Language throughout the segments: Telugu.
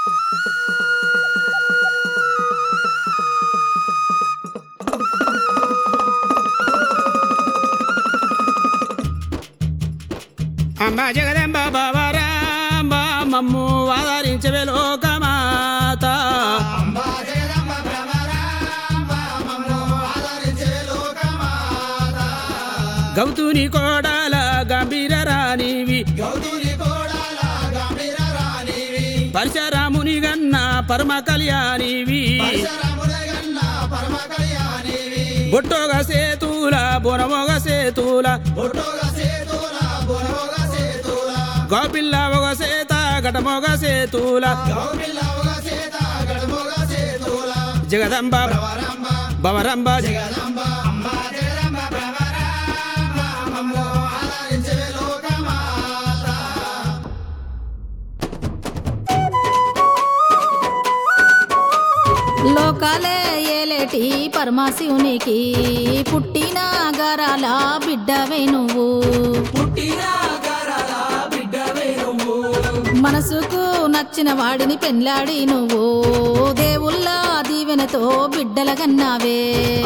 అమ్మ జగదంబ బాబరాంబ మమ్ము ఆదరించవే లోకమాత గౌతుని కోడాల గంభీర రానివి పరశురాముని గన్న పరమ కళ్యాణివి బొట్టోగ సేతుల బొనమొగ సేతుల గోపిల్ల ఒక సేత గటమొగ సేతుల జగదంబ భవరంబ లోకాలే ఏలేటి పరమశివునికి పుట్టిన గరాల బిడ్డవే నువ్వు మనసుకు నచ్చిన వాడిని పెండ్లాడి నువ్వు దేవుళ్ళ దీవెనతో బిడ్డల కన్నావే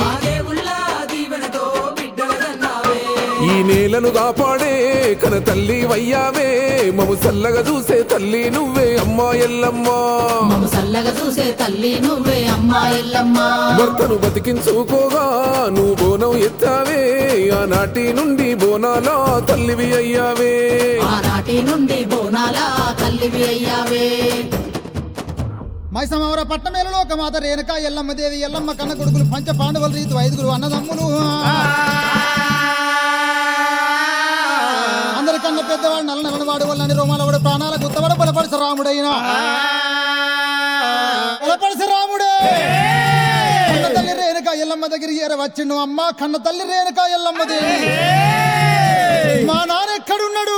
ఈ నేలను కాపాడే కన తల్లి వయ్యావే మము చల్లగా చూసే తల్లి నువ్వే అమ్మా ఎల్లమ్మా మమ్ము చల్లగా చూసే తల్లి నువ్వే అమ్మా ఎల్లమ్మ భర్తను బతికించుకోగా నువ్వు బోనం ఎత్తావే ఆనాటి నుండి బోనాల తల్లివి అయ్యావే ఆనాటి నుండి బోనాల తల్లివి అయ్యావే మైసమవర పట్టమేలలో ఒక మాత రేణుక ఎల్లమ్మ దేవి ఎల్లమ్మ కన్న కొడుకులు పంచ పాండవుల రీతు ఐదుగురు అన్నదమ్ములు అందరికన్నా పెద్దవాడు నల్ల నల్లవాడు వాళ్ళని రోమాలవాడు ప్రాణాల గుత్తవాడు బలపడిస రాముడైన బలపడిస రాముడే కన్న తల్లి రేణుక ఎల్లమ్మ దగ్గరికి ఏర వచ్చిండు అమ్మ కన్న తల్లి రేణుక ఎల్లమ్మ దేవి మా నాన్న ఎక్కడున్నాడు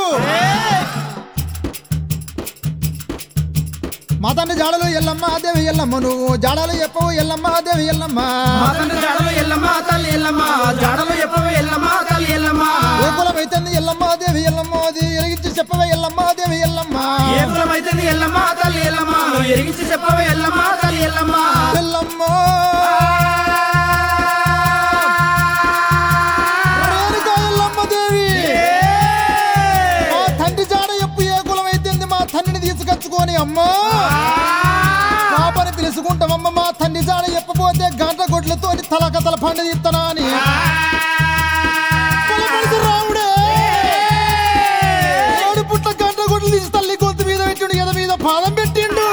మా తండ్రి జాడలు ఎల్లమ్మ దేవి ఎల్లమ్మ నువ్వు జాడలు చెప్పవు ఎల్లమ్మ దేవి ఎల్లమ్మ జాడలు ఎల్లమ్మ తల్లి ఎల్లమ్మ జాడలు చెప్పవే ఎల్లమ్మ తల్లి ఎల్లమ్మ ఏ కులమైతే ఎల్లమ్మ దేవి ఎల్లమ్మ అది ఎరిగించి చెప్పవే ఎల్లమ్మ దేవి ఎల్లమ్మ ఏ కులమైతే ఎల్లమ్మ తల్లి ఎల్లమ్మ నువ్వు ఎరిగించి చెప్పవే ఎల్లమ్మ తల్లి ఎల్లమ్మ ఎల్లమ్మ రేణుక ఎల్లమ్మ దేవి మా తండ్రి జాడ ఎప్పు ఏ కులమైతే మా తండ్రిని తీసుకొచ్చుకొని అమ్మా పాపని పిలుచుకుంటామమ్మ మా తండ్రి జాడ చెప్పబోతే గంట గొడ్లతో తలక తల పండుగ ఇత్తనా అని బలపడిసి రాముడే ఏడు పుట్ల గంట గొడ్లు తీసి తల్లి గొంతు మీద పెట్టిండు ఎద మీద పాదం పెట్టిండు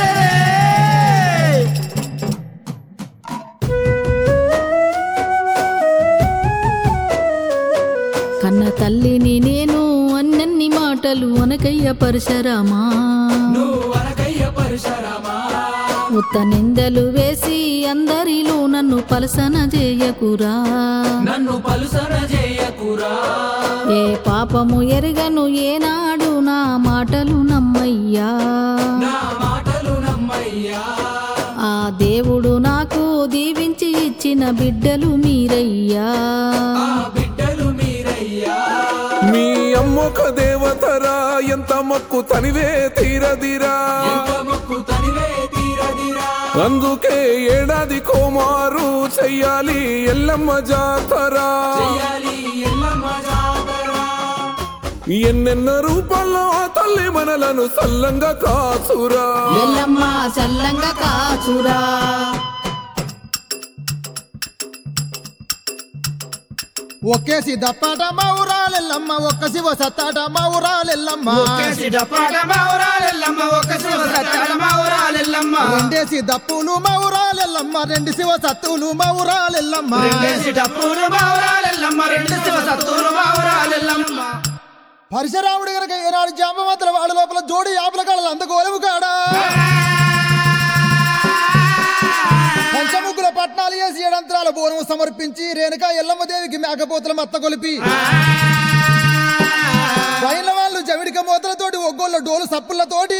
కన్న తల్లిని నేను అన్నన్ని మాటలు అనకయ్య పరశరామా ఉత్త నిందలు వేసి అందరిలో నన్ను పలసన చేయకురా నన్ను పలుసన చేయకురా ఏ పాపము ఎరగను ఏనాడు నా మాటలు నమ్మయ్యా నా మాటలు నమ్మయ్యా ఆ దేవుడు నాకు దీవించి ఇచ్చిన బిడ్డలు మీరయ్యా ఆ బిడ్డలు మీరయ్యా మీ అమ్మొక దేవతరా ఎంత మొక్కు తనివే తీరదిరా ఎంత మొక్కు తనివే తీరదిరా అందుకే ఏడాది కోమారు చెయ్యాలి ఎల్లమ్మ జాతరా చెయ్యాలి ఎల్లమ్మ జాతర ఎన్నెన్న రూపాల్లో ఆ తల్లి మనలను సల్లంగా కాచురా ఎల్లమ్మ చల్లంగా కాచురా ఒక్కేసి దప్పాట మా ఊరాలెల్లమ్మ ఒక్క శివ సత్తాట మా ఊరాలెల్లమ్మ ఒక్కేసి డప్పాట మా ఊరాలెల్లమ్మ ఒక్క శివ సత్తాట మా ఊరాలెల్లమ్మ రెండేసి దప్పులు మా ఊరాలెల్లమ్మ రెండు శివ సత్తులు మా ఊరాలెల్లమ్మ రెండేసి డప్పులు మా ఊరాలెల్లమ్మ రెండు శివ సత్తులు మా ఊరాలెల్లమ్మ పరశురాముడి గనక ఏనాడు జామమాతల వాడ లోపల జోడి యాపల కాడలు అందగోలము కాడా పంచముగ్గుల పట్నాలు వేసి ఏడంతరాల బోనము సమర్పించి రేణుక ఎల్లమ్మ దేవికి మేకపోతల మత్త కొలిపి పైన వాళ్ళు జమిడిక మూతలతోటి ఒగ్గోళ్ళ డోలు సప్పులతోటి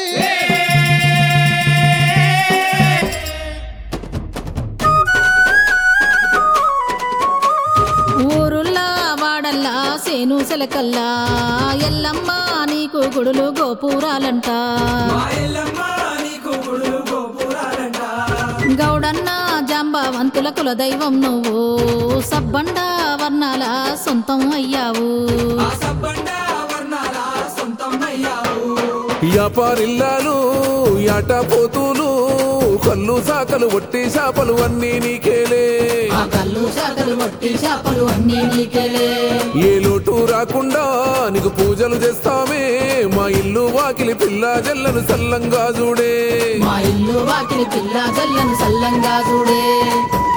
ఊరుల్లా వాడల్లా సేను సెలకల్లా ఎల్లమ్మ నీకు గుడులు గోపురాలంట మా ఎల్లమ్మ నీకు గుడు పంతుల కుల దైవం నువ్వు సబ్బండ వర్ణాల సొంతం అయ్యావు ఆ సబ్బండ వర్ణాల సొంతం అయ్యావు యాపారిల్లాలు యాట పోతులు కళ్ళు సాకలు ఒట్టి చేపలు అన్నీ నీకేలే ఆ కళ్ళు శాఖలు వట్టి చేపలు అన్నీ నీకెలే ఏ లోటు రాకుండా నీకు పూజలు చేస్తామే మా ఇల్లు వాకిలి పిల్ల జల్లను సల్లంగా చూడే మా ఇల్లు వాకిలి పిల్ల జల్లను సల్లంగా చూడే